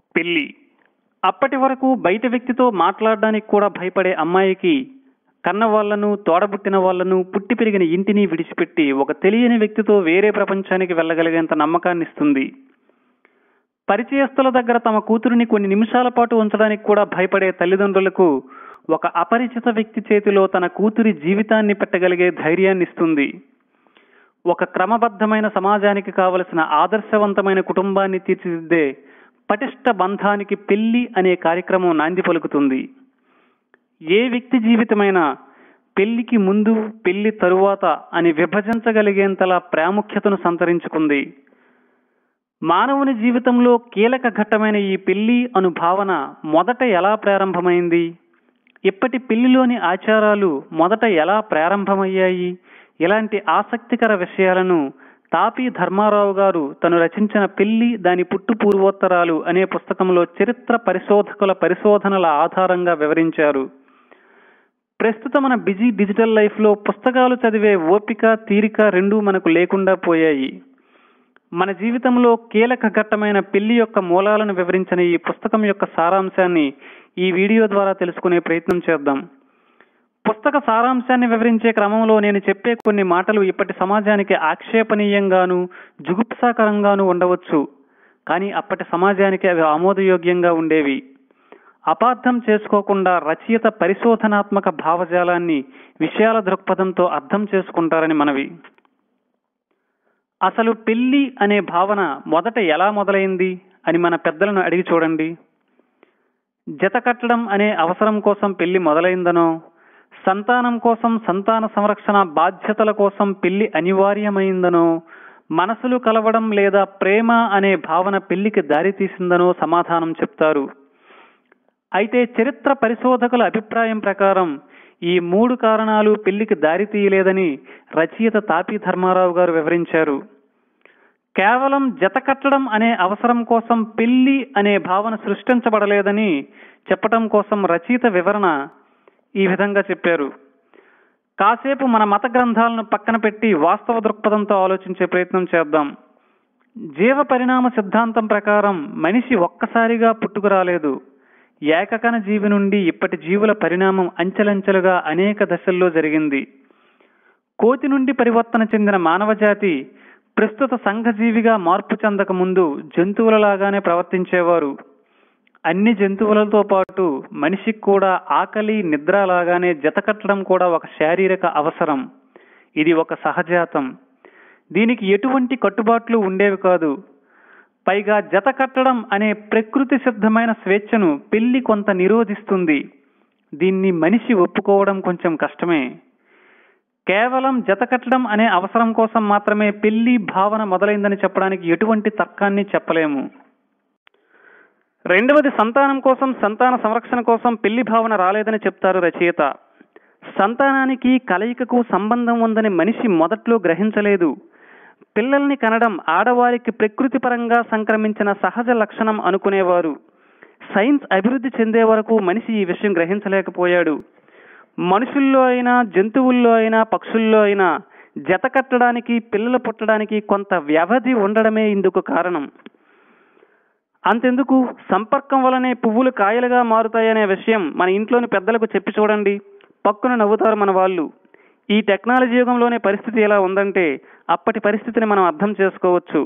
పెళ్లి అప్పటి వరకు బయట వ్యక్తితో మాట్లాడడానికి కూడా భయపడే అమ్మాయికి కన్న వాళ్ళను తోడబుట్టిన వాళ్ళను పుట్టి పెరిగిన ఇంటిని విడిచిపెట్టి ఒక తెలియని వ్యక్తితో వేరే ప్రపంచానికి వెళ్ళగలిగేంత నమ్మకాన్ని ఇస్తుంది పరిచయస్తుల దగ్గర తమ కూతురిని కొన్ని నిమిషాల పాటు ఉంచడానికి కూడా భయపడే తల్లిదండ్రులకు ఒక అపరిచిత వ్యక్తి చేతిలో తన కూతురి జీవితాన్ని పెట్టగలిగే ధైర్యాన్ని ఇస్తుంది ఒక క్రమబద్ధమైన సమాజానికి కావలసిన ఆదర్శవంతమైన కుటుంబాన్ని తీర్చిదిద్దే పటిష్ట బంధానికి పెళ్లి అనే కార్యక్రమం నాంది పలుకుతుంది ఏ వ్యక్తి జీవితమైనా పెళ్లికి ముందు పెళ్లి తరువాత అని విభజించగలిగేంతలా ప్రాముఖ్యతను సంతరించుకుంది మానవుని జీవితంలో కీలక ఘట్టమైన ఈ పెళ్లి అను భావన మొదట ఎలా ప్రారంభమైంది ఇప్పటి పెళ్లిలోని ఆచారాలు మొదట ఎలా ప్రారంభమయ్యాయి ఇలాంటి ఆసక్తికర విషయాలను తాపి ధర్మారావు గారు తను రచించిన పెళ్లి దాని పుట్టు పూర్వోత్తరాలు అనే పుస్తకంలో చరిత్ర పరిశోధకుల పరిశోధనల ఆధారంగా వివరించారు ప్రస్తుతం మన బిజీ డిజిటల్ లైఫ్ లో పుస్తకాలు చదివే ఓపిక తీరిక రెండూ మనకు లేకుండా పోయాయి మన జీవితంలో కీలక ఘట్టమైన పెళ్లి యొక్క మూలాలను వివరించిన ఈ పుస్తకం యొక్క సారాంశాన్ని ఈ వీడియో ద్వారా తెలుసుకునే ప్రయత్నం చేద్దాం పుస్తక సారాంశాన్ని వివరించే క్రమంలో నేను చెప్పే కొన్ని మాటలు ఇప్పటి సమాజానికి ఆక్షేపణీయంగాను జుగుప్సాకరంగాను ఉండవచ్చు కానీ అప్పటి సమాజానికి అవి ఆమోదయోగ్యంగా ఉండేవి అపార్థం చేసుకోకుండా రచయిత పరిశోధనాత్మక భావజాలాన్ని విషయాల దృక్పథంతో అర్థం చేసుకుంటారని మనవి అసలు పెళ్లి అనే భావన మొదట ఎలా మొదలైంది అని మన పెద్దలను అడిగి చూడండి జత కట్టడం అనే అవసరం కోసం పెళ్లి మొదలైందనో సంతానం కోసం సంతాన సంరక్షణ బాధ్యతల కోసం పెళ్లి అనివార్యమైందనో మనసులు కలవడం లేదా ప్రేమ అనే భావన పెళ్లికి దారితీసిందనో సమాధానం చెప్తారు అయితే చరిత్ర పరిశోధకుల అభిప్రాయం ప్రకారం ఈ మూడు కారణాలు పెళ్లికి దారి తీయలేదని రచయిత తాపి ధర్మారావు గారు వివరించారు కేవలం జత కట్టడం అనే అవసరం కోసం పెళ్లి అనే భావన సృష్టించబడలేదని చెప్పటం కోసం రచయిత వివరణ ఈ విధంగా చెప్పారు కాసేపు మన మత గ్రంథాలను పక్కన పెట్టి వాస్తవ దృక్పథంతో ఆలోచించే ప్రయత్నం చేద్దాం జీవ పరిణామ సిద్ధాంతం ప్రకారం మనిషి ఒక్కసారిగా పుట్టుకురాలేదు ఏకకణ జీవి నుండి ఇప్పటి జీవుల పరిణామం అంచెలంచెలుగా అనేక దశల్లో జరిగింది కోతి నుండి పరివర్తన చెందిన మానవ జాతి ప్రస్తుత సంఘజీవిగా మార్పు చెందక ముందు జంతువులలాగానే ప్రవర్తించేవారు అన్ని జంతువులతో పాటు మనిషికి కూడా ఆకలి నిద్ర లాగానే జతకట్టడం కూడా ఒక శారీరక అవసరం ఇది ఒక సహజాతం దీనికి ఎటువంటి కట్టుబాట్లు ఉండేవి కాదు పైగా జత కట్టడం అనే ప్రకృతి సిద్ధమైన స్వేచ్ఛను పెళ్లి కొంత నిరోధిస్తుంది దీన్ని మనిషి ఒప్పుకోవడం కొంచెం కష్టమే కేవలం జత కట్టడం అనే అవసరం కోసం మాత్రమే పెళ్లి భావన మొదలైందని చెప్పడానికి ఎటువంటి తర్కాన్ని చెప్పలేము రెండవది సంతానం కోసం సంతాన సంరక్షణ కోసం పెళ్లి భావన రాలేదని చెప్తారు రచయిత సంతానానికి కలయికకు సంబంధం ఉందని మనిషి మొదట్లో గ్రహించలేదు పిల్లల్ని కనడం ఆడవారికి ప్రకృతి పరంగా సంక్రమించిన సహజ లక్షణం అనుకునేవారు సైన్స్ అభివృద్ధి చెందే వరకు మనిషి ఈ విషయం గ్రహించలేకపోయాడు మనుషుల్లో అయినా జంతువుల్లో అయినా పక్షుల్లో అయినా జత కట్టడానికి పిల్లలు పుట్టడానికి కొంత వ్యవధి ఉండడమే ఇందుకు కారణం అంతెందుకు సంపర్కం వలనే పువ్వులు కాయలుగా మారుతాయనే విషయం మన ఇంట్లోని పెద్దలకు చెప్పి చూడండి పక్కున నవ్వుతారు మన వాళ్ళు ఈ టెక్నాలజీ యుగంలోనే పరిస్థితి ఎలా ఉందంటే అప్పటి పరిస్థితిని మనం అర్థం చేసుకోవచ్చు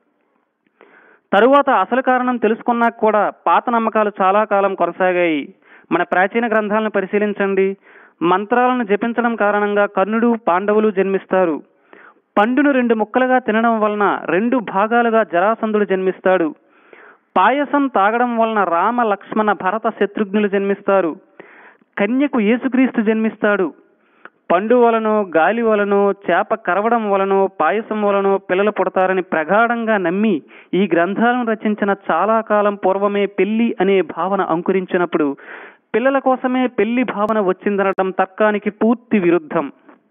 తరువాత అసలు కారణం తెలుసుకున్నాక కూడా పాత నమ్మకాలు చాలా కాలం కొనసాగాయి మన ప్రాచీన గ్రంథాలను పరిశీలించండి మంత్రాలను జపించడం కారణంగా కర్ణుడు పాండవులు జన్మిస్తారు పండును రెండు ముక్కలుగా తినడం వలన రెండు భాగాలుగా జరాసంధుడు జన్మిస్తాడు పాయసం తాగడం వలన రామ లక్ష్మణ భరత శత్రుఘ్నులు జన్మిస్తారు కన్యకు యేసుక్రీస్తు జన్మిస్తాడు పండు వలనో గాలి వలనో చేప కరవడం వలనో పాయసం వలనో పిల్లలు పుడతారని ప్రగాఢంగా నమ్మి ఈ గ్రంథాలను రచించిన చాలా కాలం పూర్వమే పెళ్లి అనే భావన అంకురించినప్పుడు పిల్లల కోసమే పెళ్లి భావన వచ్చిందనడం తర్కానికి పూర్తి విరుద్ధం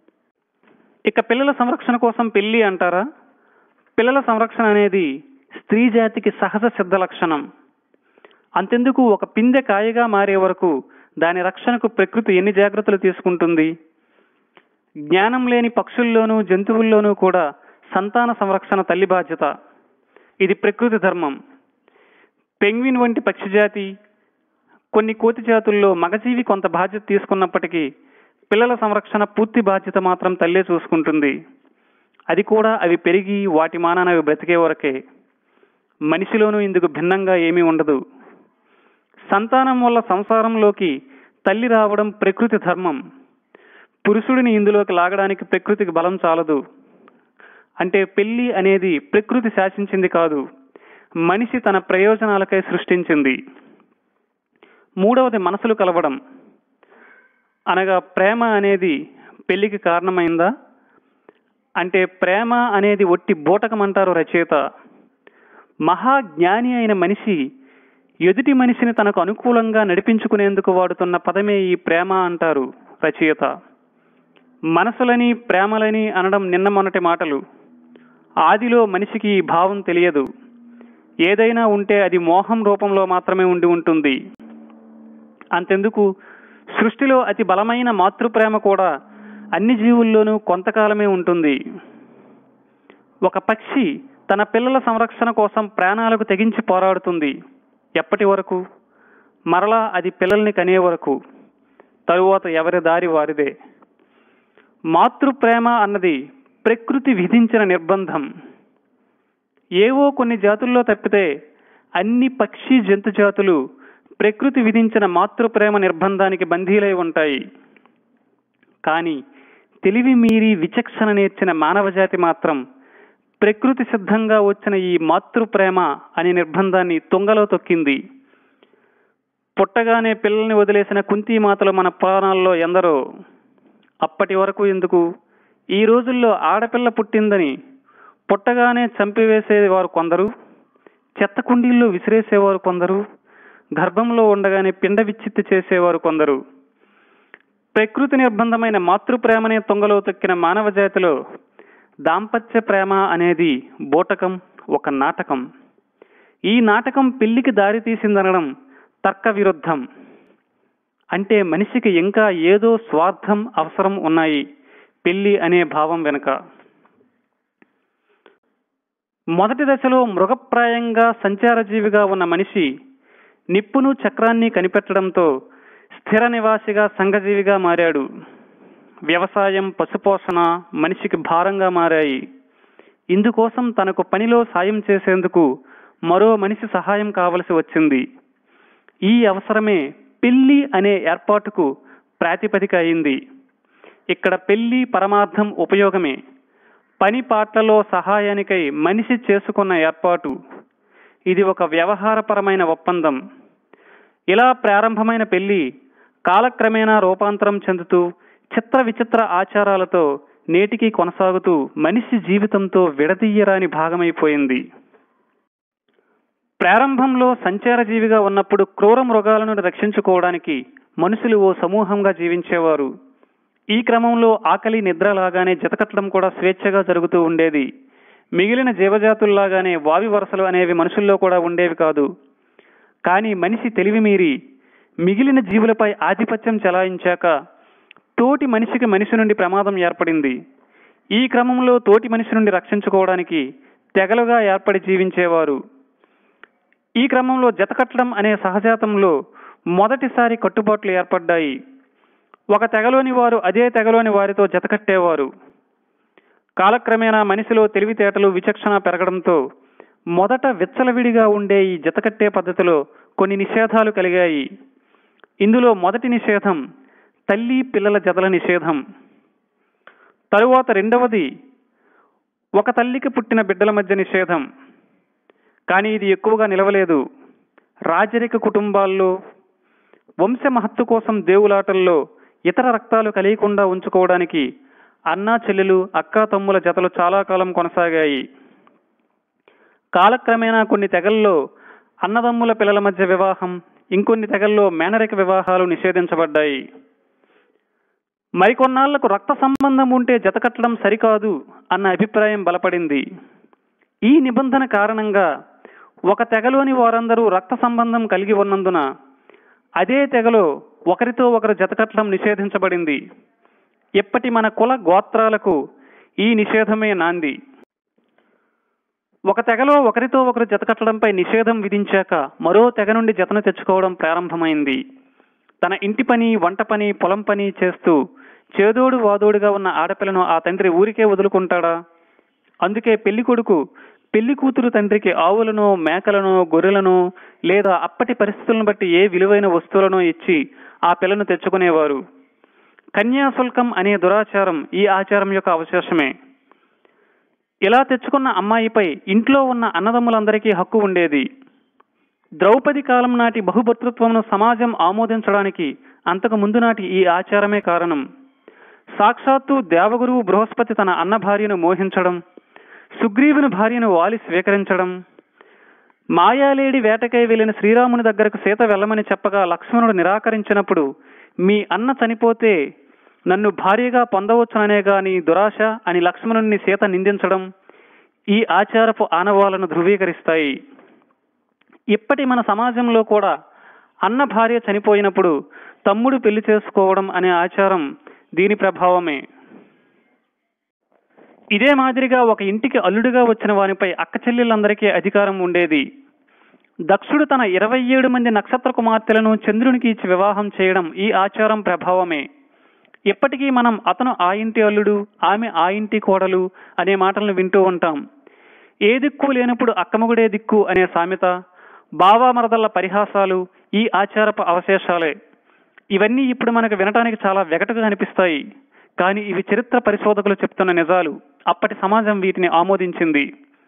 ఇక పిల్లల సంరక్షణ కోసం పెళ్లి అంటారా పిల్లల సంరక్షణ అనేది స్త్రీ జాతికి సహజ సిద్ధ లక్షణం అంతెందుకు ఒక పిందె కాయగా మారే వరకు దాని రక్షణకు ప్రకృతి ఎన్ని జాగ్రత్తలు తీసుకుంటుంది జ్ఞానం లేని పక్షుల్లోనూ జంతువుల్లోనూ కూడా సంతాన సంరక్షణ తల్లి బాధ్యత ఇది ప్రకృతి ధర్మం పెంగ్విన్ వంటి పక్షి జాతి కొన్ని కోతి జాతుల్లో మగజీవి కొంత బాధ్యత తీసుకున్నప్పటికీ పిల్లల సంరక్షణ పూర్తి బాధ్యత మాత్రం తల్లే చూసుకుంటుంది అది కూడా అవి పెరిగి వాటి మానాన అవి బ్రతికే వరకే మనిషిలోనూ ఇందుకు భిన్నంగా ఏమీ ఉండదు సంతానం వల్ల సంసారంలోకి తల్లి రావడం ప్రకృతి ధర్మం పురుషుడిని ఇందులోకి లాగడానికి ప్రకృతికి బలం చాలదు అంటే పెళ్లి అనేది ప్రకృతి శాసించింది కాదు మనిషి తన ప్రయోజనాలకై సృష్టించింది మూడవది మనసులు కలవడం అనగా ప్రేమ అనేది పెళ్లికి కారణమైందా అంటే ప్రేమ అనేది ఒట్టి బూటకమంటారు రచయిత మహాజ్ఞాని అయిన మనిషి ఎదుటి మనిషిని తనకు అనుకూలంగా నడిపించుకునేందుకు వాడుతున్న పదమే ఈ ప్రేమ అంటారు రచయిత మనసులని ప్రేమలని అనడం నిన్న మొన్నటి మాటలు ఆదిలో మనిషికి ఈ భావం తెలియదు ఏదైనా ఉంటే అది మోహం రూపంలో మాత్రమే ఉండి ఉంటుంది అంతెందుకు సృష్టిలో అతి బలమైన మాతృప్రేమ కూడా అన్ని జీవుల్లోనూ కొంతకాలమే ఉంటుంది ఒక పక్షి తన పిల్లల సంరక్షణ కోసం ప్రాణాలకు తెగించి పోరాడుతుంది ఎప్పటి వరకు మరలా అది పిల్లల్ని కనే వరకు తరువాత ఎవరి దారి వారిదే మాతృప్రేమ అన్నది ప్రకృతి విధించిన నిర్బంధం ఏవో కొన్ని జాతుల్లో తప్పితే అన్ని పక్షి జంతు జాతులు ప్రకృతి విధించిన మాతృప్రేమ నిర్బంధానికి బందీలై ఉంటాయి కానీ తెలివి మీరి విచక్షణ నేర్చిన మానవజాతి మాత్రం ప్రకృతి సిద్ధంగా వచ్చిన ఈ మాతృప్రేమ అనే నిర్బంధాన్ని తుంగలో తొక్కింది పుట్టగానే పిల్లల్ని వదిలేసిన కుంతీమాతలు మన పురాణాల్లో ఎందరో అప్పటి వరకు ఎందుకు ఈ రోజుల్లో ఆడపిల్ల పుట్టిందని పుట్టగానే చంపివేసేవారు కొందరు చెత్త కుండీల్లో విసిరేసేవారు కొందరు గర్భంలో ఉండగానే పిండ విచ్చిత్తి చేసేవారు కొందరు ప్రకృతి నిర్బంధమైన మాతృప్రేమనే తొంగలో తొక్కిన మానవ జాతిలో దాంపత్య ప్రేమ అనేది బూటకం ఒక నాటకం ఈ నాటకం పెళ్లికి దారి తీసిందనడం తర్క విరుద్ధం అంటే మనిషికి ఇంకా ఏదో స్వార్థం అవసరం ఉన్నాయి పెళ్లి అనే భావం వెనుక మొదటి దశలో మృగప్రాయంగా సంచారజీవిగా ఉన్న మనిషి నిప్పును చక్రాన్ని కనిపెట్టడంతో స్థిర నివాసిగా సంఘజీవిగా మారాడు వ్యవసాయం పశుపోషణ మనిషికి భారంగా మారాయి ఇందుకోసం తనకు పనిలో సాయం చేసేందుకు మరో మనిషి సహాయం కావలసి వచ్చింది ఈ అవసరమే పెళ్లి అనే ఏర్పాటుకు ప్రాతిపదిక అయింది ఇక్కడ పెళ్లి పరమార్థం ఉపయోగమే పని పాటలలో సహాయానికై మనిషి చేసుకున్న ఏర్పాటు ఇది ఒక వ్యవహారపరమైన ఒప్పందం ఇలా ప్రారంభమైన పెళ్లి కాలక్రమేణా రూపాంతరం చెందుతూ చిత్ర విచిత్ర ఆచారాలతో నేటికి కొనసాగుతూ మనిషి జీవితంతో విడదీయరాని భాగమైపోయింది ప్రారంభంలో సంచారజీవిగా ఉన్నప్పుడు క్రూర మృగాలను రక్షించుకోవడానికి మనుషులు ఓ సమూహంగా జీవించేవారు ఈ క్రమంలో ఆకలి నిద్ర లాగానే జతకట్టడం కూడా స్వేచ్ఛగా జరుగుతూ ఉండేది మిగిలిన జీవజాతుల్లాగానే వావి వరసలు అనేవి మనుషుల్లో కూడా ఉండేవి కాదు కానీ మనిషి తెలివి మీరి మిగిలిన జీవులపై ఆధిపత్యం చెలాయించాక తోటి మనిషికి మనిషి నుండి ప్రమాదం ఏర్పడింది ఈ క్రమంలో తోటి మనిషి నుండి రక్షించుకోవడానికి తెగలుగా ఏర్పడి జీవించేవారు ఈ క్రమంలో జతకట్టడం అనే సహజాతంలో మొదటిసారి కట్టుబాట్లు ఏర్పడ్డాయి ఒక తెగలోని వారు అదే తెగలోని వారితో జతకట్టేవారు కాలక్రమేణా మనిషిలో తెలివితేటలు విచక్షణ పెరగడంతో మొదట విచ్చలవిడిగా ఉండే ఈ జతకట్టే పద్ధతిలో కొన్ని నిషేధాలు కలిగాయి ఇందులో మొదటి నిషేధం తల్లి పిల్లల జతల నిషేధం తరువాత రెండవది ఒక తల్లికి పుట్టిన బిడ్డల మధ్య నిషేధం కానీ ఇది ఎక్కువగా నిలవలేదు రాజరిక కుటుంబాల్లో వంశ మహత్తు కోసం దేవులాటల్లో ఇతర రక్తాలు కలియకుండా ఉంచుకోవడానికి అన్నా చెల్లెలు అక్కా తమ్ముల జతలు చాలా కాలం కొనసాగాయి కాలక్రమేణా కొన్ని తెగల్లో అన్నదమ్ముల పిల్లల మధ్య వివాహం ఇంకొన్ని తెగల్లో మేనరిక వివాహాలు నిషేధించబడ్డాయి మరికొన్నాళ్లకు రక్త సంబంధం ఉంటే జతకట్టడం సరికాదు అన్న అభిప్రాయం బలపడింది ఈ నిబంధన కారణంగా ఒక తెగలోని వారందరూ రక్త సంబంధం కలిగి ఉన్నందున అదే తెగలో ఒకరితో ఒకరు జతకట్టడం నిషేధించబడింది ఇప్పటి మన కుల గోత్రాలకు ఈ నిషేధమే నాంది ఒక తెగలో ఒకరితో ఒకరు జతకట్టడంపై నిషేధం విధించాక మరో తెగ నుండి జతను తెచ్చుకోవడం ప్రారంభమైంది తన ఇంటి పని వంట పని పొలం పని చేస్తూ చేదోడు వాదోడుగా ఉన్న ఆడపిల్లను ఆ తండ్రి ఊరికే వదులుకుంటాడా అందుకే పెళ్లి కొడుకు పెళ్లి కూతురు తండ్రికి ఆవులను మేకలను గొర్రెలను లేదా అప్పటి పరిస్థితులను బట్టి ఏ విలువైన వస్తువులను ఇచ్చి ఆ పిల్లను తెచ్చుకునేవారు కన్యాశుల్కం అనే దురాచారం ఈ ఆచారం యొక్క అవశేషమే ఇలా తెచ్చుకున్న అమ్మాయిపై ఇంట్లో ఉన్న అన్నదమ్ములందరికీ హక్కు ఉండేది ద్రౌపది కాలం నాటి బహుభర్తృత్వమును సమాజం ఆమోదించడానికి అంతకు ముందు నాటి ఈ ఆచారమే కారణం సాక్షాత్తు దేవగురువు బృహస్పతి తన అన్న భార్యను మోహించడం సుగ్రీవుని భార్యను వాలి స్వీకరించడం మాయాలేడి వేటకై వెళ్లిన శ్రీరాముని దగ్గరకు సీత వెళ్ళమని చెప్పగా లక్ష్మణుడు నిరాకరించినప్పుడు మీ అన్న చనిపోతే నన్ను భార్యగా పొందవచ్చుననే గాని దురాశ అని లక్ష్మణుని సీత నిందించడం ఈ ఆచారపు ఆనవాలను ధృవీకరిస్తాయి ఇప్పటి మన సమాజంలో కూడా అన్న భార్య చనిపోయినప్పుడు తమ్ముడు పెళ్లి చేసుకోవడం అనే ఆచారం దీని ప్రభావమే ఇదే మాదిరిగా ఒక ఇంటికి అల్లుడుగా వచ్చిన వానిపై అక్క చెల్లెళ్ళందరికీ అధికారం ఉండేది దక్షుడు తన ఇరవై ఏడు మంది నక్షత్ర కుమార్తెలను చంద్రునికి ఇచ్చి వివాహం చేయడం ఈ ఆచారం ప్రభావమే ఇప్పటికీ మనం అతను ఆ ఇంటి అల్లుడు ఆమె ఆ ఇంటి కోడలు అనే మాటలను వింటూ ఉంటాం ఏ దిక్కు లేనప్పుడు అక్కమగుడే దిక్కు అనే సామెత బావామరదళ్ల పరిహాసాలు ఈ ఆచారపు అవశేషాలే ఇవన్నీ ఇప్పుడు మనకు వినటానికి చాలా వెగటుగా అనిపిస్తాయి కానీ ఇవి చరిత్ర పరిశోధకులు చెప్తున్న నిజాలు అప్పటి సమాజం వీటిని ఆమోదించింది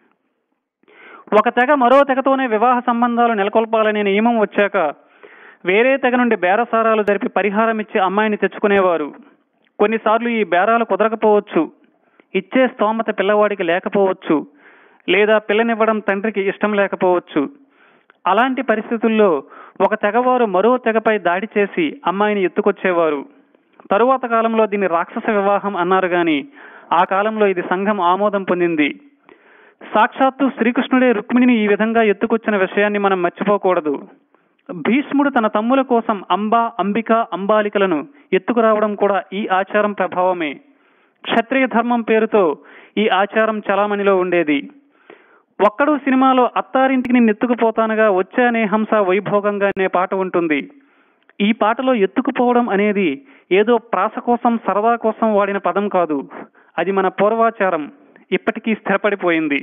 ఒక తెగ మరో తెగతోనే వివాహ సంబంధాలు నెలకొల్పాలనే నియమం వచ్చాక వేరే తెగ నుండి బేరసారాలు జరిపి పరిహారం ఇచ్చి అమ్మాయిని తెచ్చుకునేవారు కొన్నిసార్లు ఈ బేరాలు కుదరకపోవచ్చు ఇచ్చే స్తోమత పిల్లవాడికి లేకపోవచ్చు లేదా పిల్లనివ్వడం తండ్రికి ఇష్టం లేకపోవచ్చు అలాంటి పరిస్థితుల్లో ఒక తెగవారు మరో తెగపై దాడి చేసి అమ్మాయిని ఎత్తుకొచ్చేవారు తరువాత కాలంలో దీన్ని రాక్షస వివాహం అన్నారు గాని ఆ కాలంలో ఇది సంఘం ఆమోదం పొందింది సాక్షాత్తు శ్రీకృష్ణుడే రుక్మిణిని ఈ విధంగా ఎత్తుకొచ్చిన విషయాన్ని మనం మర్చిపోకూడదు భీష్ముడు తన తమ్ముల కోసం అంబ అంబిక అంబాలికలను ఎత్తుకురావడం కూడా ఈ ఆచారం ప్రభావమే క్షత్రియ ధర్మం పేరుతో ఈ ఆచారం చలామణిలో ఉండేది ఒక్కడు సినిమాలో అత్తారింటికి నేను ఎత్తుకుపోతానుగా వచ్చానే హంస వైభోగంగా అనే పాట ఉంటుంది ఈ పాటలో ఎత్తుకుపోవడం అనేది ఏదో ప్రాస కోసం సరదా కోసం వాడిన పదం కాదు అది మన పూర్వాచారం ఇప్పటికీ స్థిరపడిపోయింది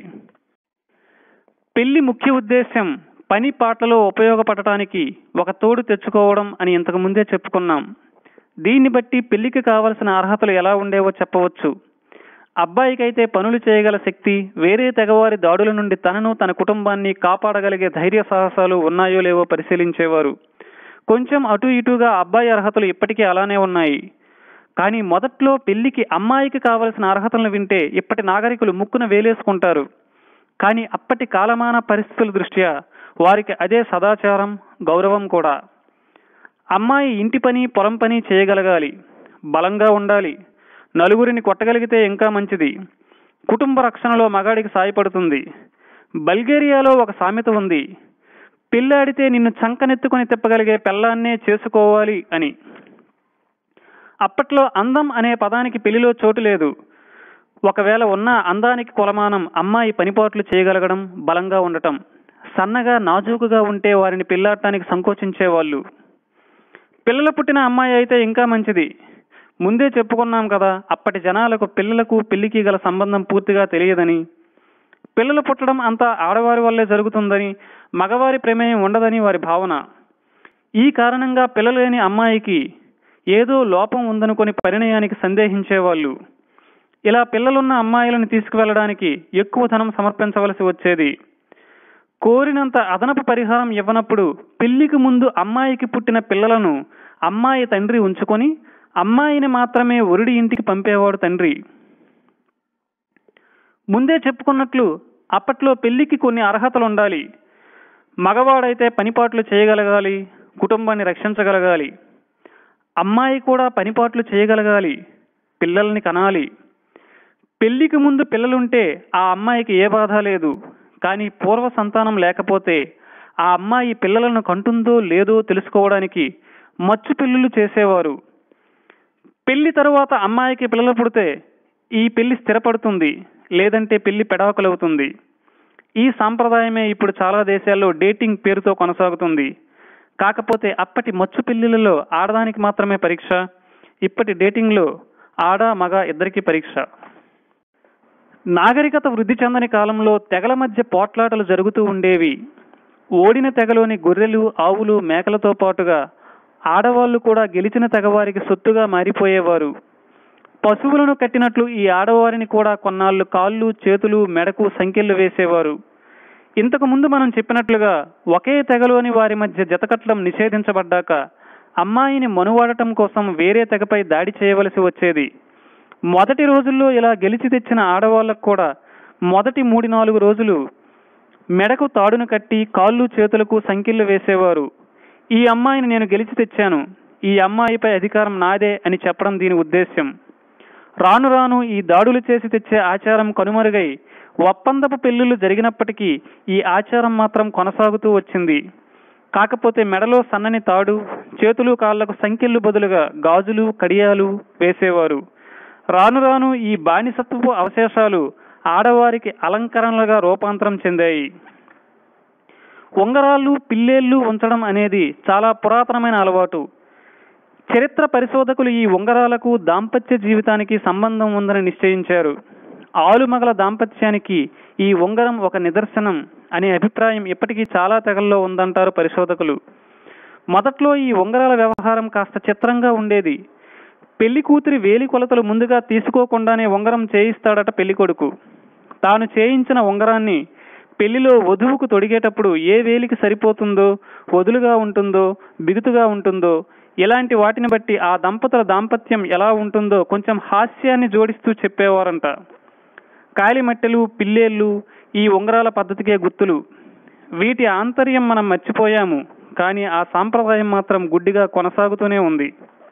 పెళ్లి ముఖ్య ఉద్దేశం పని పాటలో ఉపయోగపడటానికి ఒక తోడు తెచ్చుకోవడం అని ఇంతకు ముందే చెప్పుకున్నాం దీన్ని బట్టి పెళ్లికి కావలసిన అర్హతలు ఎలా ఉండేవో చెప్పవచ్చు అబ్బాయికైతే పనులు చేయగల శక్తి వేరే తెగవారి దాడుల నుండి తనను తన కుటుంబాన్ని కాపాడగలిగే ధైర్య సాహసాలు ఉన్నాయో లేవో పరిశీలించేవారు కొంచెం అటు ఇటుగా అబ్బాయి అర్హతలు ఇప్పటికీ అలానే ఉన్నాయి కానీ మొదట్లో పెళ్లికి అమ్మాయికి కావలసిన అర్హతలను వింటే ఇప్పటి నాగరికులు ముక్కున వేలేసుకుంటారు కానీ అప్పటి కాలమాన పరిస్థితుల దృష్ట్యా వారికి అదే సదాచారం గౌరవం కూడా అమ్మాయి ఇంటి పని పొలం పని చేయగలగాలి బలంగా ఉండాలి నలుగురిని కొట్టగలిగితే ఇంకా మంచిది కుటుంబ రక్షణలో మగాడికి సాయపడుతుంది బల్గేరియాలో ఒక సామెత ఉంది పిల్లాడితే నిన్ను చంకనెత్తుకొని తిప్పగలిగే పెళ్ళాన్నే చేసుకోవాలి అని అప్పట్లో అందం అనే పదానికి పెళ్లిలో చోటు లేదు ఒకవేళ ఉన్న అందానికి కొలమానం అమ్మాయి పనిపాట్లు చేయగలగడం బలంగా ఉండటం సన్నగా నాజూకుగా ఉంటే వారిని పెళ్లాడటానికి సంకోచించేవాళ్ళు పిల్లలు పుట్టిన అమ్మాయి అయితే ఇంకా మంచిది ముందే చెప్పుకున్నాం కదా అప్పటి జనాలకు పిల్లలకు పెళ్లికి గల సంబంధం పూర్తిగా తెలియదని పిల్లలు పుట్టడం అంతా ఆడవారి వల్లే జరుగుతుందని మగవారి ప్రమేయం ఉండదని వారి భావన ఈ కారణంగా పిల్లలు లేని అమ్మాయికి ఏదో లోపం ఉందనుకొని పరిణయానికి సందేహించేవాళ్ళు ఇలా పిల్లలున్న అమ్మాయిలను తీసుకువెళ్ళడానికి ఎక్కువ ధనం సమర్పించవలసి వచ్చేది కోరినంత అదనపు పరిహారం ఇవ్వనప్పుడు పెళ్లికి ముందు అమ్మాయికి పుట్టిన పిల్లలను అమ్మాయి తండ్రి ఉంచుకొని అమ్మాయిని మాత్రమే ఒరిడి ఇంటికి పంపేవాడు తండ్రి ముందే చెప్పుకున్నట్లు అప్పట్లో పెళ్లికి కొన్ని అర్హతలు ఉండాలి మగవాడైతే పనిపాట్లు చేయగలగాలి కుటుంబాన్ని రక్షించగలగాలి అమ్మాయి కూడా పనిపాట్లు చేయగలగాలి పిల్లల్ని కనాలి పెళ్లికి ముందు పిల్లలుంటే ఆ అమ్మాయికి ఏ బాధ లేదు కానీ పూర్వ సంతానం లేకపోతే ఆ అమ్మాయి పిల్లలను కంటుందో లేదో తెలుసుకోవడానికి మచ్చు పెళ్లిళ్ళు చేసేవారు పెళ్లి తరువాత అమ్మాయికి పిల్లలు పుడితే ఈ పెళ్లి స్థిరపడుతుంది లేదంటే పెళ్లి పెడాకులవుతుంది ఈ సాంప్రదాయమే ఇప్పుడు చాలా దేశాల్లో డేటింగ్ పేరుతో కొనసాగుతుంది కాకపోతే అప్పటి మచ్చు పెళ్లిలలో ఆడదానికి మాత్రమే పరీక్ష ఇప్పటి డేటింగ్లో ఆడ మగ ఇద్దరికి పరీక్ష నాగరికత వృద్ధి చెందని కాలంలో తెగల మధ్య పోట్లాటలు జరుగుతూ ఉండేవి ఓడిన తెగలోని గొర్రెలు ఆవులు మేకలతో పాటుగా ఆడవాళ్లు కూడా గెలిచిన తెగవారికి సొత్తుగా మారిపోయేవారు పశువులను కట్టినట్లు ఈ ఆడవారిని కూడా కొన్నాళ్ళు కాళ్ళు చేతులు మెడకు సంకెళ్ళు వేసేవారు ఇంతకు ముందు మనం చెప్పినట్లుగా ఒకే తెగలోని వారి మధ్య జతకట్టడం నిషేధించబడ్డాక అమ్మాయిని మనువాడటం కోసం వేరే తెగపై దాడి చేయవలసి వచ్చేది మొదటి రోజుల్లో ఇలా గెలిచి తెచ్చిన ఆడవాళ్ళకు కూడా మొదటి మూడు నాలుగు రోజులు మెడకు తాడును కట్టి కాళ్ళు చేతులకు సంకెళ్ళు వేసేవారు ఈ అమ్మాయిని నేను గెలిచి తెచ్చాను ఈ అమ్మాయిపై అధికారం నాదే అని చెప్పడం దీని ఉద్దేశ్యం రాను రాను ఈ దాడులు చేసి తెచ్చే ఆచారం కనుమరుగై ఒప్పందపు పెళ్లిళ్లు జరిగినప్పటికీ ఈ ఆచారం మాత్రం కొనసాగుతూ వచ్చింది కాకపోతే మెడలో సన్నని తాడు చేతులు కాళ్లకు సంకెళ్ళు బదులుగా గాజులు కడియాలు వేసేవారు రాను రాను ఈ బానిసత్వపు అవశేషాలు ఆడవారికి అలంకరణలుగా రూపాంతరం చెందాయి ఉంగరాళ్ళు పిల్లేళ్ళు ఉంచడం అనేది చాలా పురాతనమైన అలవాటు చరిత్ర పరిశోధకులు ఈ ఉంగరాలకు దాంపత్య జీవితానికి సంబంధం ఉందని నిశ్చయించారు ఆలుమగల దాంపత్యానికి ఈ ఉంగరం ఒక నిదర్శనం అనే అభిప్రాయం ఇప్పటికీ చాలా తెగల్లో ఉందంటారు పరిశోధకులు మొదట్లో ఈ ఉంగరాల వ్యవహారం కాస్త చిత్రంగా ఉండేది పెళ్లి కూతురి వేలి కొలతలు ముందుగా తీసుకోకుండానే ఉంగరం చేయిస్తాడట పెళ్లి కొడుకు తాను చేయించిన ఉంగరాన్ని పెళ్లిలో వధువుకు తొడిగేటప్పుడు ఏ వేలికి సరిపోతుందో వదులుగా ఉంటుందో బిగుతుగా ఉంటుందో ఇలాంటి వాటిని బట్టి ఆ దంపతుల దాంపత్యం ఎలా ఉంటుందో కొంచెం హాస్యాన్ని జోడిస్తూ చెప్పేవారంట కాలిమట్టెలు పిల్లేళ్ళు ఈ ఉంగరాల పద్ధతికే గుర్తులు వీటి ఆంతర్యం మనం మర్చిపోయాము కానీ ఆ సాంప్రదాయం మాత్రం గుడ్డిగా కొనసాగుతూనే ఉంది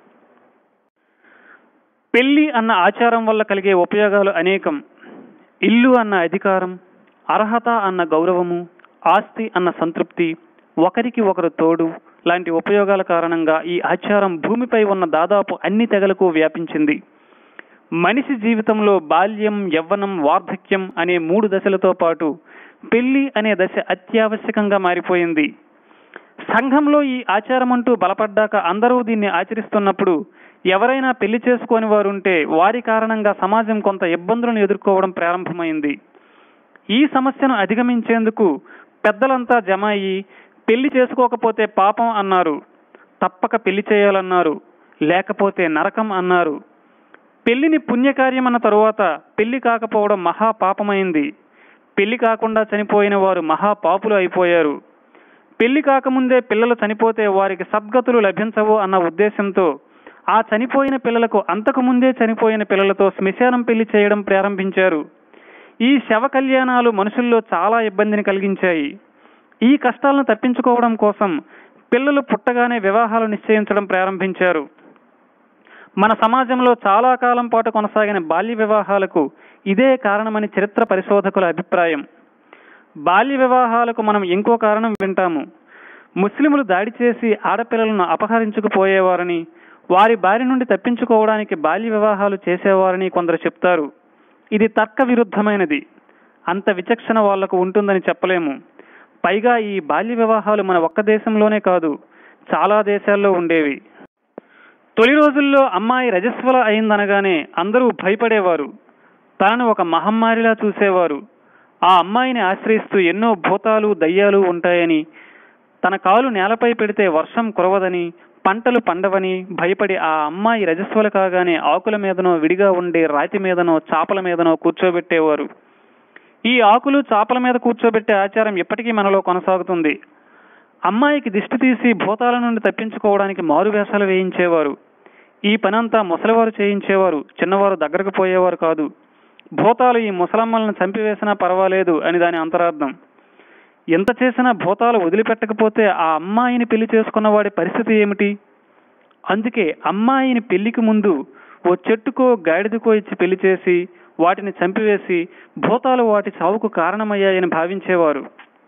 పెళ్లి అన్న ఆచారం వల్ల కలిగే ఉపయోగాలు అనేకం ఇల్లు అన్న అధికారం అర్హత అన్న గౌరవము ఆస్తి అన్న సంతృప్తి ఒకరికి ఒకరు తోడు లాంటి ఉపయోగాల కారణంగా ఈ ఆచారం భూమిపై ఉన్న దాదాపు అన్ని తెగలకు వ్యాపించింది మనిషి జీవితంలో బాల్యం యవ్వనం వార్ధక్యం అనే మూడు దశలతో పాటు పెళ్లి అనే దశ అత్యావశ్యకంగా మారిపోయింది సంఘంలో ఈ ఆచారం అంటూ బలపడ్డాక అందరూ దీన్ని ఆచరిస్తున్నప్పుడు ఎవరైనా పెళ్లి చేసుకోని వారు ఉంటే వారి కారణంగా సమాజం కొంత ఇబ్బందులను ఎదుర్కోవడం ప్రారంభమైంది ఈ సమస్యను అధిగమించేందుకు పెద్దలంతా జమ అయ్యి పెళ్లి చేసుకోకపోతే పాపం అన్నారు తప్పక పెళ్లి చేయాలన్నారు లేకపోతే నరకం అన్నారు పెళ్లిని పుణ్యకార్యం అన్న తరువాత పెళ్లి కాకపోవడం మహా పాపమైంది పెళ్లి కాకుండా చనిపోయిన వారు మహా పాపులు అయిపోయారు పెళ్లి కాకముందే పిల్లలు చనిపోతే వారికి సద్గతులు లభించవు అన్న ఉద్దేశంతో ఆ చనిపోయిన పిల్లలకు అంతకు ముందే చనిపోయిన పిల్లలతో శ్మశానం పెళ్లి చేయడం ప్రారంభించారు ఈ శవ కళ్యాణాలు మనుషుల్లో చాలా ఇబ్బందిని కలిగించాయి ఈ కష్టాలను తప్పించుకోవడం కోసం పిల్లలు పుట్టగానే వివాహాలు నిశ్చయించడం ప్రారంభించారు మన సమాజంలో చాలా కాలం పాటు కొనసాగిన బాల్య వివాహాలకు ఇదే కారణమని చరిత్ర పరిశోధకుల అభిప్రాయం బాల్య వివాహాలకు మనం ఇంకో కారణం వింటాము ముస్లింలు దాడి చేసి ఆడపిల్లలను అపహరించుకుపోయేవారని వారి బారి నుండి తప్పించుకోవడానికి బాల్య వివాహాలు చేసేవారని కొందరు చెప్తారు ఇది తర్క విరుద్ధమైనది అంత విచక్షణ వాళ్లకు ఉంటుందని చెప్పలేము పైగా ఈ బాల్య వివాహాలు మన ఒక్క దేశంలోనే కాదు చాలా దేశాల్లో ఉండేవి తొలి రోజుల్లో అమ్మాయి రజస్వల అయిందనగానే అందరూ భయపడేవారు తనను ఒక మహమ్మారిలా చూసేవారు ఆ అమ్మాయిని ఆశ్రయిస్తూ ఎన్నో భూతాలు దయ్యాలు ఉంటాయని తన కాలు నేలపై పెడితే వర్షం కురవదని పంటలు పండవని భయపడి ఆ అమ్మాయి రజస్వల కాగానే ఆకుల మీదనో విడిగా ఉండే రాతి మీదనో చాపల మీదనో కూర్చోబెట్టేవారు ఈ ఆకులు చాపల మీద కూర్చోబెట్టే ఆచారం ఇప్పటికీ మనలో కొనసాగుతుంది అమ్మాయికి దిష్టి తీసి భూతాల నుండి తప్పించుకోవడానికి మారు వేషాలు వేయించేవారు ఈ పనంతా ముసలివారు చేయించేవారు చిన్నవారు దగ్గరకు పోయేవారు కాదు భూతాలు ఈ ముసలమ్మలను చంపివేసినా పర్వాలేదు అని దాని అంతరార్థం ఎంత చేసినా భూతాలు వదిలిపెట్టకపోతే ఆ అమ్మాయిని పెళ్లి చేసుకున్న వాడి పరిస్థితి ఏమిటి అందుకే అమ్మాయిని పెళ్లికి ముందు ఓ చెట్టుకో గాడిదకో ఇచ్చి పెళ్లి చేసి వాటిని చంపివేసి భూతాలు వాటి చావుకు కారణమయ్యాయని భావించేవారు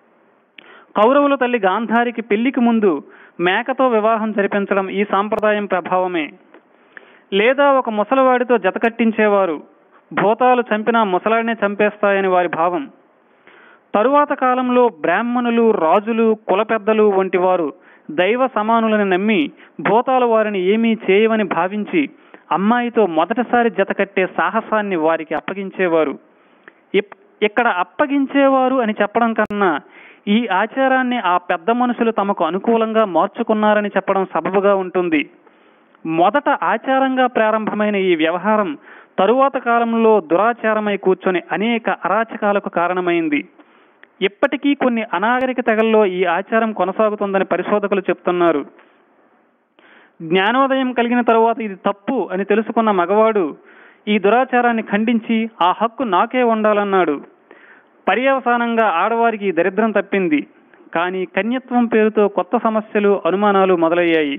కౌరవుల తల్లి గాంధారికి పెళ్లికి ముందు మేకతో వివాహం జరిపించడం ఈ సాంప్రదాయం ప్రభావమే లేదా ఒక ముసలివాడితో జతకట్టించేవారు భూతాలు చంపినా ముసలాడినే చంపేస్తాయని వారి భావం తరువాత కాలంలో బ్రాహ్మణులు రాజులు కుల పెద్దలు వంటి వారు దైవ సమానులని నమ్మి భూతాలు వారిని ఏమీ చేయవని భావించి అమ్మాయితో మొదటిసారి జతకట్టే సాహసాన్ని వారికి అప్పగించేవారు ఇప్- ఇక్కడ అప్పగించేవారు అని చెప్పడం కన్నా ఈ ఆచారాన్ని ఆ పెద్ద మనుషులు తమకు అనుకూలంగా మార్చుకున్నారని చెప్పడం సబబుగా ఉంటుంది మొదట ఆచారంగా ప్రారంభమైన ఈ వ్యవహారం తరువాత కాలంలో దురాచారమై కూర్చొని అనేక అరాచకాలకు కారణమైంది ఇప్పటికీ కొన్ని అనాగరిక తెగల్లో ఈ ఆచారం కొనసాగుతుందని పరిశోధకులు చెప్తున్నారు జ్ఞానోదయం కలిగిన తరువాత ఇది తప్పు అని తెలుసుకున్న మగవాడు ఈ దురాచారాన్ని ఖండించి ఆ హక్కు నాకే ఉండాలన్నాడు పర్యవసానంగా ఆడవారికి ఈ దరిద్రం తప్పింది కానీ కన్యత్వం పేరుతో కొత్త సమస్యలు అనుమానాలు మొదలయ్యాయి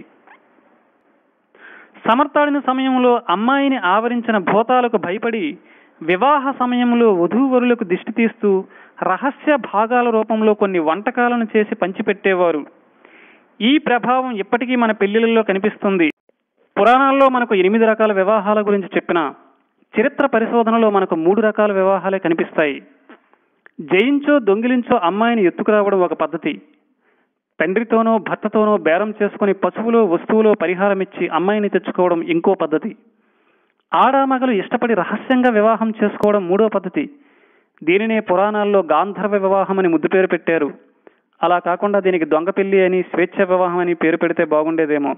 సమర్థాడిన సమయంలో అమ్మాయిని ఆవరించిన భూతాలకు భయపడి వివాహ సమయంలో వధూవరులకు దిష్టి తీస్తూ రహస్య భాగాల రూపంలో కొన్ని వంటకాలను చేసి పంచిపెట్టేవారు ఈ ప్రభావం ఇప్పటికీ మన పెళ్లిళ్ళలో కనిపిస్తుంది పురాణాల్లో మనకు ఎనిమిది రకాల వివాహాల గురించి చెప్పిన చరిత్ర పరిశోధనలో మనకు మూడు రకాల వివాహాలే కనిపిస్తాయి జయించో దొంగిలించో అమ్మాయిని ఎత్తుకురావడం ఒక పద్ధతి తండ్రితోనో భర్తతోనో బేరం చేసుకుని పశువులో వస్తువులో పరిహారం ఇచ్చి అమ్మాయిని తెచ్చుకోవడం ఇంకో పద్ధతి ఆడామగలు ఇష్టపడి రహస్యంగా వివాహం చేసుకోవడం మూడో పద్ధతి దీనినే పురాణాల్లో గాంధర్వ వివాహం అని ముద్దు పేరు పెట్టారు అలా కాకుండా దీనికి దొంగ పెళ్లి అని స్వేచ్ఛ వివాహం అని పేరు పెడితే బాగుండేదేమో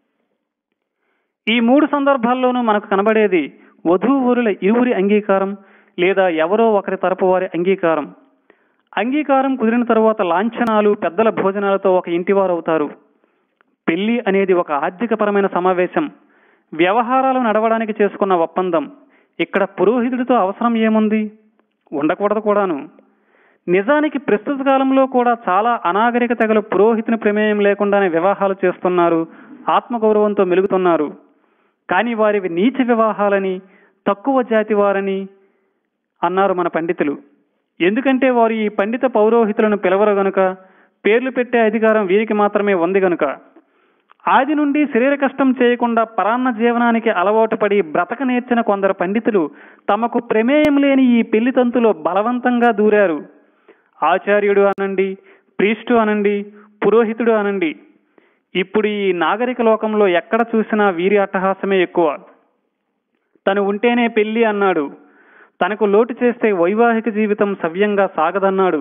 ఈ మూడు సందర్భాల్లోనూ మనకు కనబడేది వధూవరుల ఇరువురి అంగీకారం లేదా ఎవరో ఒకరి తరపు వారి అంగీకారం అంగీకారం కుదిరిన తరువాత లాంఛనాలు పెద్దల భోజనాలతో ఒక ఇంటివారు అవుతారు పెళ్లి అనేది ఒక ఆర్థికపరమైన సమావేశం వ్యవహారాలు నడవడానికి చేసుకున్న ఒప్పందం ఇక్కడ పురోహితుడితో అవసరం ఏముంది ఉండకూడదు కూడాను నిజానికి ప్రస్తుత కాలంలో కూడా చాలా అనాగరిక తెగలు పురోహితుని ప్రమేయం లేకుండానే వివాహాలు చేస్తున్నారు ఆత్మగౌరవంతో మెలుగుతున్నారు కానీ వారివి నీచ వివాహాలని తక్కువ జాతి వారని అన్నారు మన పండితులు ఎందుకంటే వారు ఈ పండిత పౌరోహితులను పిలవరు గనుక పేర్లు పెట్టే అధికారం వీరికి మాత్రమే ఉంది గనుక ఆది నుండి శరీర కష్టం చేయకుండా పరాన్న జీవనానికి అలవాటు పడి బ్రతక నేర్చిన కొందరు పండితులు తమకు ప్రమేయం లేని ఈ పెళ్లి తంతులో బలవంతంగా దూరారు ఆచార్యుడు అనండి ప్రీస్టు అనండి పురోహితుడు అనండి ఇప్పుడు ఈ నాగరిక లోకంలో ఎక్కడ చూసినా వీరి అట్టహాసమే ఎక్కువ తను ఉంటేనే పెళ్లి అన్నాడు తనకు లోటు చేస్తే వైవాహిక జీవితం సవ్యంగా సాగదన్నాడు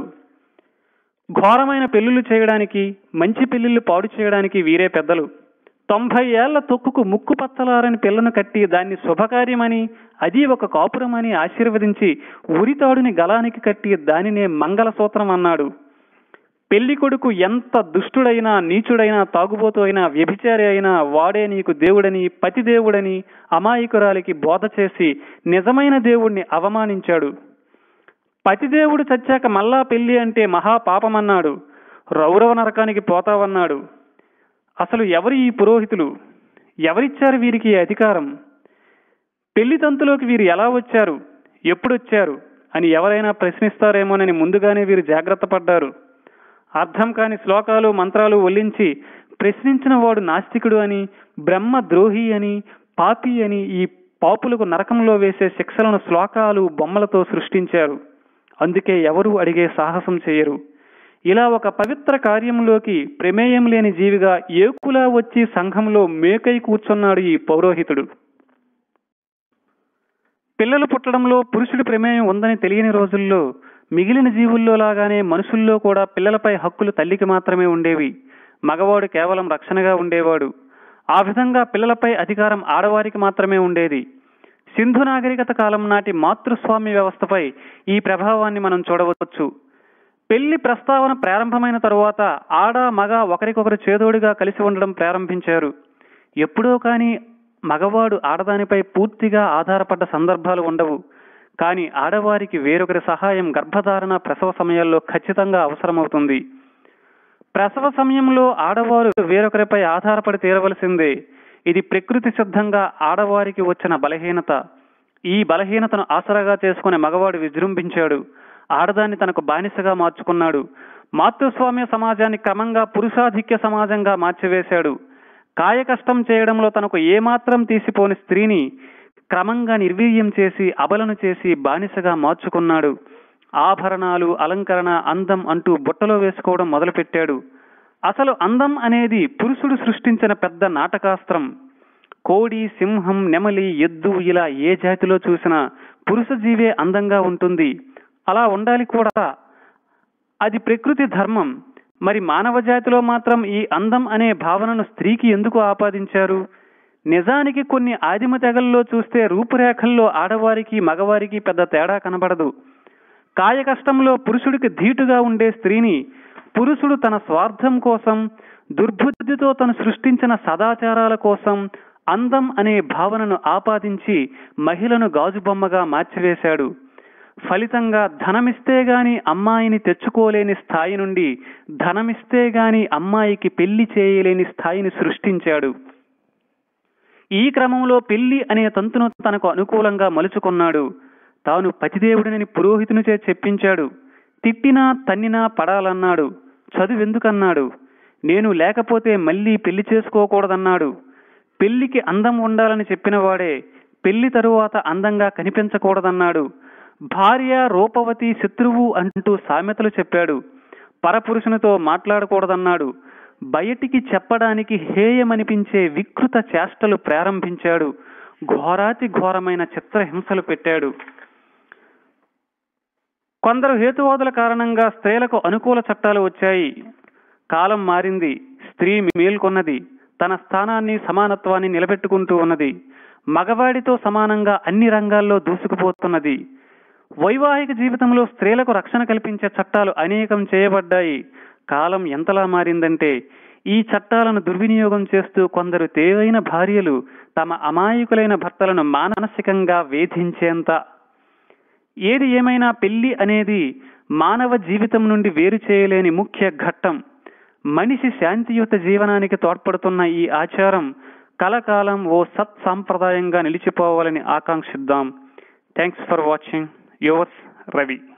ఘోరమైన పెళ్లిళ్ళు చేయడానికి మంచి పెళ్లిళ్ళు పాడు చేయడానికి వీరే పెద్దలు తొంభై ఏళ్ల తొక్కుకు ముక్కు పచ్చలారని పిల్లను కట్టి దాన్ని శుభకార్యమని అది ఒక కాపురమని ఆశీర్వదించి ఉరితాడుని గలానికి కట్టి దానినే మంగళసూత్రం అన్నాడు పెళ్లి కొడుకు ఎంత దుష్టుడైనా నీచుడైనా తాగుబోతు అయినా వ్యభిచారి అయినా వాడే నీకు దేవుడని పతి దేవుడని అమాయకురాలికి బోధ చేసి నిజమైన దేవుణ్ణి అవమానించాడు పతిదేవుడు చచ్చాక మళ్ళా పెళ్లి అంటే మహాపాపమన్నాడు రౌరవ నరకానికి పోతావన్నాడు అసలు ఎవరు ఈ పురోహితులు ఎవరిచ్చారు వీరికి ఈ అధికారం పెళ్లి తంతులోకి వీరు ఎలా వచ్చారు ఎప్పుడొచ్చారు అని ఎవరైనా ప్రశ్నిస్తారేమోనని ముందుగానే వీరు జాగ్రత్త పడ్డారు అర్థం కాని శ్లోకాలు మంత్రాలు ఒల్లించి ప్రశ్నించిన వాడు నాస్తికుడు అని బ్రహ్మ ద్రోహి అని పాపి అని ఈ పాపులకు నరకంలో వేసే శిక్షలను శ్లోకాలు బొమ్మలతో సృష్టించారు అందుకే ఎవరూ అడిగే సాహసం చేయరు ఇలా ఒక పవిత్ర కార్యంలోకి ప్రమేయం లేని జీవిగా ఏకులా వచ్చి సంఘంలో మేకై కూర్చున్నాడు ఈ పౌరోహితుడు పిల్లలు పుట్టడంలో పురుషుడి ప్రమేయం ఉందని తెలియని రోజుల్లో మిగిలిన జీవుల్లో లాగానే మనుషుల్లో కూడా పిల్లలపై హక్కులు తల్లికి మాత్రమే ఉండేవి మగవాడు కేవలం రక్షణగా ఉండేవాడు ఆ విధంగా పిల్లలపై అధికారం ఆడవారికి మాత్రమే ఉండేది సింధు నాగరికత కాలం నాటి మాతృస్వామ్య వ్యవస్థపై ఈ ప్రభావాన్ని మనం చూడవచ్చు పెళ్లి ప్రస్తావన ప్రారంభమైన తరువాత ఆడ మగ ఒకరికొకరు చేదోడుగా కలిసి ఉండడం ప్రారంభించారు ఎప్పుడో కానీ మగవాడు ఆడదానిపై పూర్తిగా ఆధారపడ్డ సందర్భాలు ఉండవు కానీ ఆడవారికి వేరొకరి సహాయం గర్భధారణ ప్రసవ సమయాల్లో ఖచ్చితంగా అవసరమవుతుంది ప్రసవ సమయంలో ఆడవారు వేరొకరిపై ఆధారపడి తీరవలసిందే ఇది ప్రకృతి సిద్ధంగా ఆడవారికి వచ్చిన బలహీనత ఈ బలహీనతను ఆసరాగా చేసుకునే మగవాడు విజృంభించాడు ఆడదాన్ని తనకు బానిసగా మార్చుకున్నాడు మాతృస్వామ్య సమాజాన్ని క్రమంగా పురుషాధిక్య సమాజంగా మార్చివేశాడు కాయ కష్టం చేయడంలో తనకు ఏమాత్రం తీసిపోని స్త్రీని క్రమంగా నిర్వీర్యం చేసి అబలను చేసి బానిసగా మార్చుకున్నాడు ఆభరణాలు అలంకరణ అందం అంటూ బుట్టలో వేసుకోవడం మొదలుపెట్టాడు అసలు అందం అనేది పురుషుడు సృష్టించిన పెద్ద నాటకాస్త్రం కోడి సింహం నెమలి ఎద్దు ఇలా ఏ జాతిలో చూసినా పురుష జీవే అందంగా ఉంటుంది అలా ఉండాలి కూడా అది ప్రకృతి ధర్మం మరి మానవ జాతిలో మాత్రం ఈ అందం అనే భావనను స్త్రీకి ఎందుకు ఆపాదించారు నిజానికి కొన్ని ఆదిమ తెగల్లో చూస్తే రూపురేఖల్లో ఆడవారికి మగవారికి పెద్ద తేడా కనబడదు కాయ కష్టంలో పురుషుడికి ధీటుగా ఉండే స్త్రీని పురుషుడు తన స్వార్థం కోసం దుర్బుద్ధితో తను సృష్టించిన సదాచారాల కోసం అందం అనే భావనను ఆపాదించి మహిళను గాజుబొమ్మగా మార్చివేశాడు ఫలితంగా ధనమిస్తే గాని అమ్మాయిని తెచ్చుకోలేని స్థాయి నుండి ధనమిస్తే గాని అమ్మాయికి పెళ్లి చేయలేని స్థాయిని సృష్టించాడు ఈ క్రమంలో పెళ్లి అనే తంతును తనకు అనుకూలంగా మలుచుకున్నాడు తాను పతిదేవుడిని పురోహితునిచే చెప్పించాడు తిట్టినా తన్నినా పడాలన్నాడు చదువెందుకన్నాడు నేను లేకపోతే మళ్ళీ పెళ్లి చేసుకోకూడదన్నాడు పెళ్లికి అందం ఉండాలని చెప్పినవాడే పెళ్లి తరువాత అందంగా కనిపించకూడదన్నాడు భార్య రూపవతి శత్రువు అంటూ సామెతలు చెప్పాడు పరపురుషునితో మాట్లాడకూడదన్నాడు బయటికి చెప్పడానికి హేయమనిపించే వికృత చేష్టలు ప్రారంభించాడు ఘోరాతి ఘోరమైన చిత్రహింసలు పెట్టాడు కొందరు హేతువాదుల కారణంగా స్త్రీలకు అనుకూల చట్టాలు వచ్చాయి కాలం మారింది స్త్రీ మేల్కొన్నది తన స్థానాన్ని సమానత్వాన్ని నిలబెట్టుకుంటూ ఉన్నది మగవాడితో సమానంగా అన్ని రంగాల్లో దూసుకుపోతున్నది వైవాహిక జీవితంలో స్త్రీలకు రక్షణ కల్పించే చట్టాలు అనేకం చేయబడ్డాయి కాలం ఎంతలా మారిందంటే ఈ చట్టాలను దుర్వినియోగం చేస్తూ కొందరు తేవైన భార్యలు తమ అమాయకులైన భర్తలను మానసికంగా వేధించేంత ఏది ఏమైనా పెళ్లి అనేది మానవ జీవితం నుండి వేరు చేయలేని ముఖ్య ఘట్టం మనిషి శాంతియుత జీవనానికి తోడ్పడుతున్న ఈ ఆచారం కలకాలం ఓ సత్ సాంప్రదాయంగా నిలిచిపోవాలని ఆకాంక్షిద్దాం thanks for watching yours Ravi